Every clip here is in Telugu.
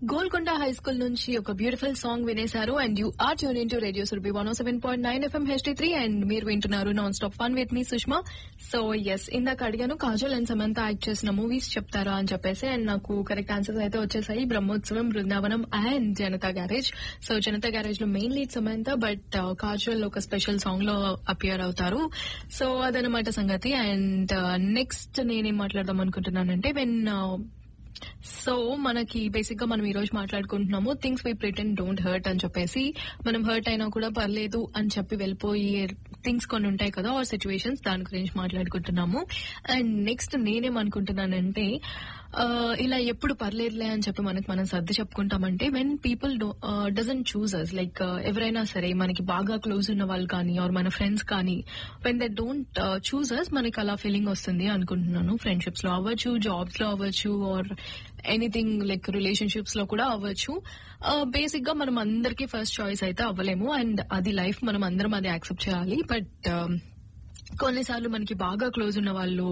గోల్కొండ హై స్కూల్ నుంచి ఒక బ్యూటిఫుల్ సాంగ్ వినేశారు and you are tune in to radio Surabhi one seven point nine FM HT three and మీరు వింటున్నారు నాన్ స్టాప్ ఫన్ విత్ మీ సుష్మా సో ఎస్ ఇందాక అడిగాను కాజల్ అండ్ సమంత యాక్ట్ చేసిన మూవీస్ చెప్తారా అని చెప్పేసి అండ్ నాకు కరెక్ట్ ఆన్సర్స్ అయితే వచ్చేసాయి Brahmotsavam Brindavanam and Janatha garage so Janatha garage లో main lead Samantha but Kajal ఒక స్పెషల్ సాంగ్ లో అపియర్ అవుతారు సో అదనమాట సంగతి అండ్ నెక్స్ట్ నేనేం మాట్లాడదాం అనుకుంటున్నానంటే వెన్ సో మనకి బేసిక్ గా మనం ఈ రోజు మాట్లాడుకుంటున్నాము things we pretend don't hurt అని చెప్పేసి మనం హర్ట్ అయినా కూడా పర్లేదు అని చెప్పి వెళ్ళిపోయే థింగ్స్ కొన్ని ఉంటాయి కదా ఆర్ సిచ్యువేషన్స్ దాని గురించి మాట్లాడుకుంటున్నాము అండ్ నెక్స్ట్ నేనేమనుకుంటున్నానంటే ఆ, ఇలా ఎప్పుడు పర్లేదులే అని చెప్పి మనకి మనం సర్ది చెప్పుకుంటామంటే when people doesn't choose us like ఎవరైనా సరే మనకి బాగా క్లోజ్ ఉన్న వాళ్ళు కానీ ఆర్ మన ఫ్రెండ్స్ కానీ when they don't choose us మనకి అలా ఫీలింగ్ వస్తుంది అనుకుంటున్నాను ఫ్రెండ్షిప్స్ లో అవ్వచ్చు జాబ్స్ లో అవ్వచ్చు ఆర్ ఎనీథింగ్ లైక్ రిలేషన్షిప్స్ లో కూడా అవ్వచ్చు బేసిక్ గా మనం అందరికీ ఫస్ట్ చాయిస్ అయితే అవ్వలేము అండ్ అది లైఫ్ మనం అందరం అది యాక్సెప్ట్ చేయాలి బట్ కొన్నిసార్లు మనకి బాగా క్లోజ్ ఉన్న వాళ్ళు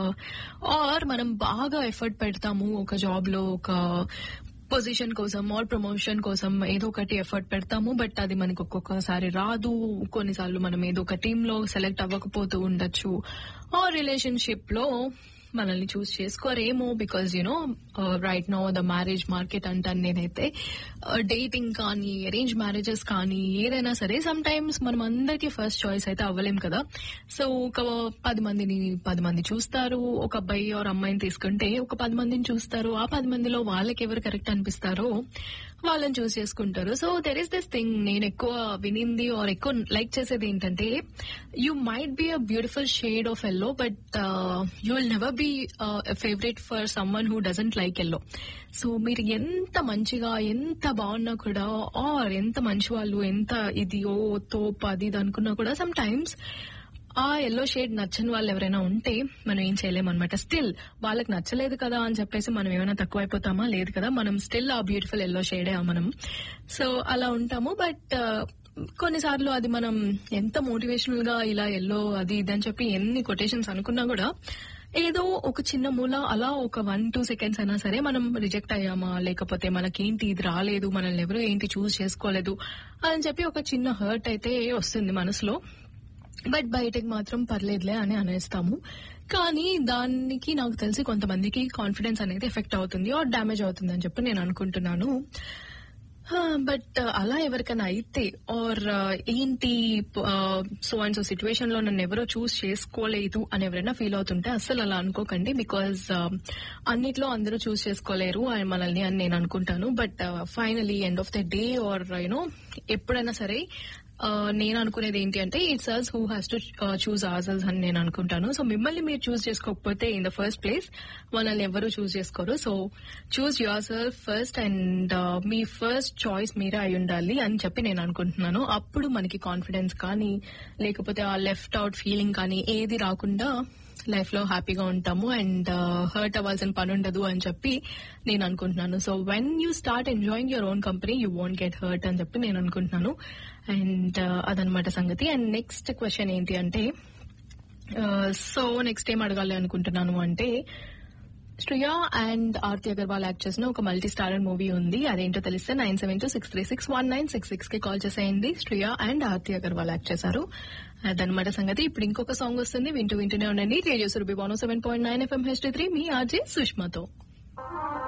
ఆర్ మనం బాగా ఎఫర్ట్ పెడతాము ఒక జాబ్ లో ఒక పొజిషన్ కోసం ఆర్ ప్రమోషన్ కోసం ఏదో ఒకటి ఎఫర్ట్ పెడతాము బట్ అది మనకి ఒక్కొక్కసారి రాదు కొన్నిసార్లు మనం ఏదో ఒక టీమ్ లో సెలెక్ట్ అవ్వకపోతూ ఉండొచ్చు ఆర్ రిలేషన్షిప్ లో మనల్ని చూస్ చేసుకోరేమో because you know right no the marriage market అంటాను నేనైతే డేటింగ్ కానీ అరేంజ్ మ్యారేజెస్ కానీ ఏదైనా సరే సమ్ టైమ్స్ మనం అందరికీ ఫస్ట్ చాయిస్ అయితే అవ్వలేం కదా సో ఒక పది మందిని పది మంది చూస్తారు ఒక అబ్బాయి ఆర్ అమ్మాయిని తీసుకుంటే ఒక పది మందిని చూస్తారు ఆ పది మందిలో వాళ్ళకి ఎవరు కరెక్ట్ అనిపిస్తారో వాళ్ళని చూస్ చేసుకుంటారు so there is this thing నేను ఎక్కువ వినింది ఆర్ ఎక్కువ లైక్ చేసేది ఏంటంటే you might be a beautiful shade of yellow but you will never be favourite for someone who doesn't like yellow so మీరు ఎంత మంచిగా ఎంత బాగున్నా కూడా ఆర్ ఎంత మంచి వాళ్ళు ఎంత ఇది ఓ తోప్ అది ఇది అనుకున్నా కూడా సమ్ టైమ్స్ ఆ ఎల్లో షేడ్ నచ్చని వాళ్ళు ఎవరైనా ఉంటే మనం ఏం చేయలేమన్నమాట స్టిల్ వాళ్ళకి నచ్చలేదు కదా అని చెప్పేసి మనం ఏమైనా తక్కువ అయిపోతామా లేదు కదా మనం స్టిల్ ఆ బ్యూటిఫుల్ ఎల్లో షేడే మనం సో అలా ఉంటాము బట్ కొన్నిసార్లు అది మనం ఎంత మోటివేషనల్ గా ఇలా ఎల్లో అది ఇది అని చెప్పి ఎన్ని కొటేషన్స్ అనుకున్నా కూడా ఏదో ఒక చిన్న మూల అలా ఒక వన్ టూ సెకండ్స్ అయినా సరే మనం రిజెక్ట్ అయ్యామా లేకపోతే మనకేంటి ఇది రాలేదు మనల్ని ఎవరు ఏంటి చూస్ చేసుకోలేదు అని చెప్పి ఒక చిన్న హర్ట్ అయితే వస్తుంది మనసులో బట్ బయటకి మాత్రం పర్లేదులే అని అనేస్తాము కానీ దానికి నాకు తెలిసి కొంతమందికి కాన్ఫిడెన్స్ అనేది ఎఫెక్ట్ అవుతుంది ఆర్ డ్యామేజ్ అవుతుంది అని చెప్పి నేను అనుకుంటున్నాను బట్ అలా ఎవరికైనా అయితే ఆర్ ఏంటి సో అండ్ సో సిచ్యువేషన్ లో నన్ను ఎవరో చూస్ చేసుకోలేదు అని ఎవరైనా ఫీల్ అవుతుంటే అస్సలు అలా అనుకోకండి బికాజ్ అన్నిట్లో అందరూ చూస్ చేసుకోలేరు అని మనల్ని అని నేను అనుకుంటాను but finally end of the day or you know ఎప్పుడైనా సరే నేను అనుకునేది ఏంటి అంటే it's us who has to choose ourselves అని నేను అనుకుంటాను సో మిమ్మల్ని మీరు చూస్ చేసుకోకపోతే ఇన్ ద ఫస్ట్ ప్లేస్ మనల్ని ఎవరు చూస్ చేసుకోరు so choose yourself first and మీ ఫస్ట్ చాయిస్ మీరే అయి ఉండాలి అని చెప్పి నేను అనుకుంటున్నాను అప్పుడు మనకి కాన్ఫిడెన్స్ కానీ లేకపోతే ఆ లెఫ్ట్ అవుట్ ఫీలింగ్ కానీ ఏది రాకుండా లైఫ్ లో హ్యాపీగా ఉంటాము అండ్ హర్ట్ అవ్వాల్సిన పని ఉండదు అని చెప్పి నేను అనుకుంటున్నాను so when you start enjoying your own company you won't get hurt అని చెప్పి నేను అనుకుంటున్నాను అండ్ అదనమాట సంగతి అండ్ నెక్స్ట్ క్వశ్చన్ ఏంటి అంటే సో నెక్స్ట్ ఏం అడగాలి అనుకుంటున్నాను అంటే శ్రియా అండ్ ఆర్తి అగర్వాల్ యాక్ట్ చేసిన ఒక మల్టీ స్టారర్ మూవీ ఉంది అదేంటో తెలిస్తే nine seven two six three six one nine six six కి కాల్ చేసేయండి శ్రియా అండ్ ఆర్తి అగర్వాల్ యాక్ట్ చేశారు అదనమాట సంగతి ఇప్పుడు ఇంకొక సాంగ్ వస్తుంది వింటూ వింటూనే ఉండండి radio Surabhi one seven point nine FM H three మీ ఆర్జే సుష్మాతో